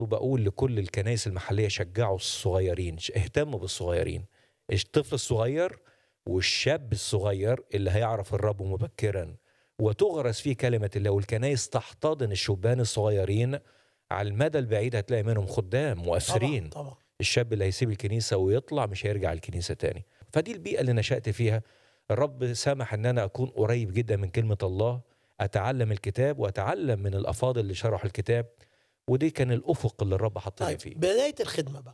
وبقول لكل الكنائس المحليه شجعوا الصغيرين ش- اهتموا بالصغيرين الطفل الصغير والشاب الصغير اللي هيعرف الرب مبكرا وتغرس فيه كلمه الله والكنائس تحتضن الشبان الصغيرين على المدى البعيد هتلاقي منهم خدام مؤثرين طبعا طبعا الشاب اللي هيسيب الكنيسة ويطلع مش هيرجع الكنيسة تاني فدي البيئة اللي نشأت فيها الرب سمح ان انا اكون قريب جدا من كلمة الله اتعلم الكتاب واتعلم من الافاضل اللي شرحوا الكتاب ودي كان الافق اللي الرب حطني طيب فيه بدايه الخدمه بقى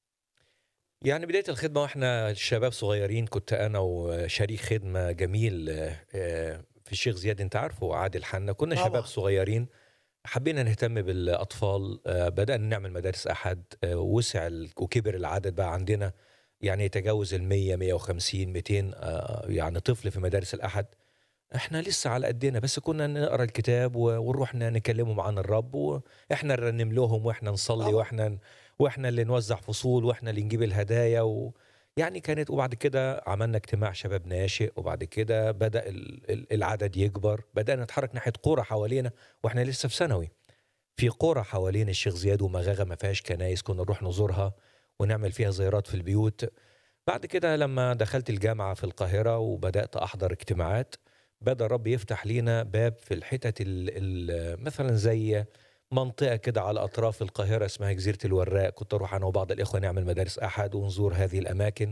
يعني بداية الخدمة واحنا شباب صغيرين كنت انا وشريك خدمة جميل آه، آه، في الشيخ زياد انت عارفه عادل حنا كنا طبعا. شباب صغيرين حبينا نهتم بالاطفال آه، بدانا نعمل مدارس احد آه، وسع ال- وكبر العدد بقى عندنا يعني يتجاوز ال 100 150 200 آه، يعني طفل في مدارس الاحد احنا لسه على قدنا بس كنا نقرا الكتاب و- ونروح ن- نكلمهم عن الرب واحنا نرنم لهم واحنا نصلي طبعا. واحنا ن- واحنا اللي نوزع فصول واحنا اللي نجيب الهدايا و يعني كانت وبعد كده عملنا اجتماع شباب ناشئ وبعد كده بدا ال- ال- العدد يكبر بدانا نتحرك ناحيه قرى حوالينا واحنا لسه في ثانوي في قرى حوالين الشيخ زياد ومغاغه ما فيهاش كنايس كنا نروح نزورها ونعمل فيها زيارات في البيوت بعد كده لما دخلت الجامعه في القاهره وبدات احضر اجتماعات بدا الرب يفتح لينا باب في الحتت ال ال مثلا زي منطقه كده على اطراف القاهره اسمها جزيره الوراق كنت اروح انا وبعض الاخوه نعمل مدارس احد ونزور هذه الاماكن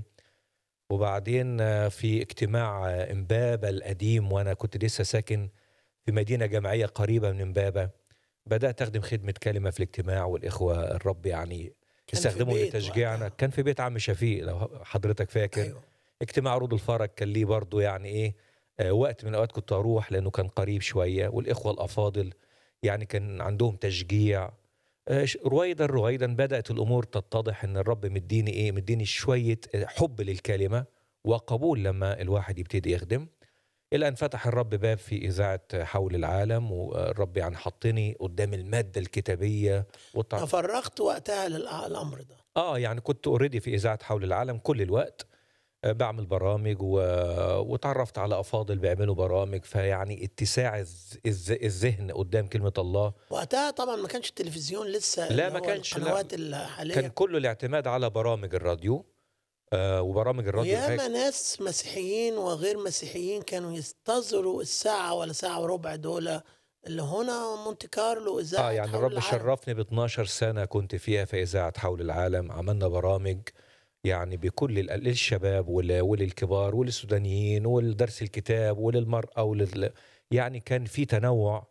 وبعدين آه، في اجتماع آه، امبابه القديم وانا كنت لسه ساكن في مدينه جامعيه قريبه من امبابه بدات اخدم خدمه كلمه في الاجتماع والاخوه الرب يعني كان في استخدموا بيت لتشجيعنا وقتها. كان في بيت عم شفيق لو حضرتك فاكر ايوه اجتماع عروض الفرج كان ليه برضه يعني ايه آه، وقت من الاوقات كنت اروح لانه كان قريب شويه والاخوه الافاضل يعني كان عندهم تشجيع آه، ش- رويدا رويدا بدات الامور تتضح ان الرب مديني ايه مديني شويه آه، حب للكلمه وقبول لما الواحد يبتدي يخدم الى ان فتح الرب باب في اذاعه حول العالم والرب يعني حطني قدام الماده الكتابيه والتع... تفرغت وقتها للامر ده اه يعني كنت اوريدي في اذاعه حول العالم كل الوقت آه، بعمل برامج و... وتعرفت على افاضل بيعملوا برامج فيعني اتساع الز... الز... الذهن قدام كلمه الله وقتها طبعا ما كانش التلفزيون لسه لا، اللي ما هو كانش، لا. القنوات الحاليه كان كله الاعتماد على برامج الراديو آه وبرامج الراديو وياما الحاج- ناس مسيحيين وغير مسيحيين كانوا ينتظروا الساعة ولا ساعة وربع دول اللي هنا مونte كارلو إذاعة اه يعني حول الرب العالم. شرفني ب 12 سنه كنت فيها في اذاعه حول العالم عملنا برامج يعني بكل ال- للشباب وال- وللكبار وللسودانيين ولدرس الكتاب وللمراه ولل يعني كان في تنوع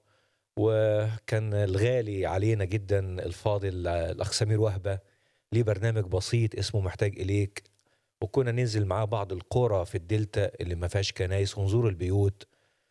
وكان الغالي علينا جدا الفاضل الاخ سمير وهبه ليه برنامج بسيط اسمه محتاج اليك وكنا ننزل معاه بعض القرى في الدلتا اللي ما فيهاش كنايس ونزور البيوت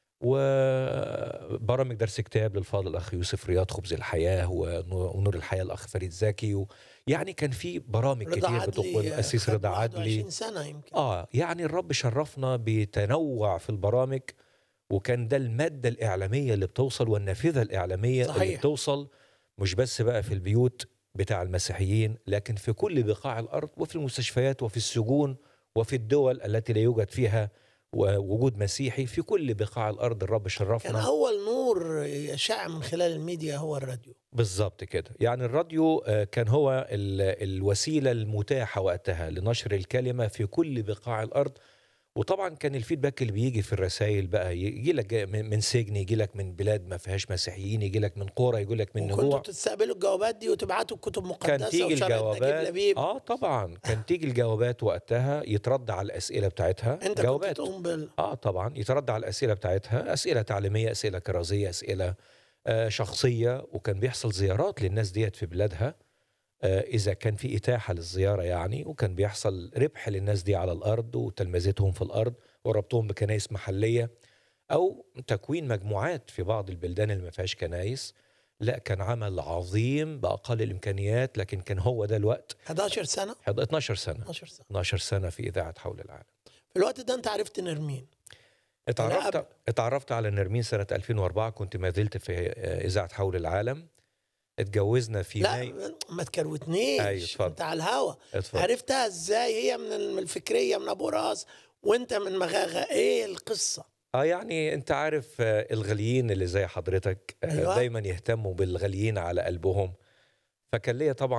وبرامج درس كتاب للفاضل الاخ يوسف رياض خبز الحياه ونور ونور الحياه الاخ فريد زكي و... يعني كان في برامج رضا كتير عدلي بتقبل الاسيس خد رضا 21 عدلي سنة يمكن اه يعني الرب شرفنا بتنوع في البرامج وكان ده الماده الاعلاميه اللي بتوصل والنافذه الاعلاميه اللي صحيح. بتوصل مش بس بقى في البيوت بتاع المسيحيين لكن في كل بقاع الارض وفي المستشفيات وفي السجون وفي الدول التي لا يوجد فيها و- وجود مسيحي في كل بقاع الارض الرب كان شرفنا أول نور يشع من خلال الميديا هو الراديو بالظبط كده يعني الراديو آه، كان هو ال- الوسيله المتاحه وقتها لنشر الكلمه في كل بقاع الارض وطبعا كان الفيدباك اللي بيجي في الرسائل بقى يجي لك من من سجن يجي لك من بلاد ما فيهاش مسيحيين يجي لك من قرى يجي لك من وكنتوا نجوع تستقبلوا الجوابات دي وتبعتوا كتب مقدسة كان تيجي وشرح نجيب الجوابات لبيب اه طبعا كان تيجي الجوابات وقتها يترد على الاسئله بتاعتها أنت كنت جوابات تقوم بال اه طبعا يترد على الاسئله بتاعتها اسئله تعليميه اسئله كرازيه اسئله آه شخصيه وكان بيحصل زيارات للناس ديت في بلادها آه اذا كان في اتاحه للزياره يعني وكان بيحصل ربح للناس دي على الارض وتلمذتهم في الارض وربطهم بكنائس محليه او تكوين مجموعات في بعض البلدان اللي ما فيهاش كنائس لا كان عمل عظيم باقل الامكانيات لكن كان هو ده الوقت 11 سنة 12 سنه 12 سنة 12 سنه في اذاعه حول العالم في الوقت ده أنت عرفت نرمين اتعرفت قبل. اتعرفت على نرمين سنة 2004 كنت ما زلت في آه، إذاعة حول العالم اتجوزنا في لا ماي ما تكروتنيش أيوة، اتفضل. انت على الهوا اتفضل. عرفتها ازاي هي من الم- الفكريه من ابو راس وانت من مغاغه ايه القصه اه يعني انت عارف آه، الغاليين اللي زي حضرتك آه، أيوة. دايما يهتموا بالغاليين على قلبهم فكان ليا طبعا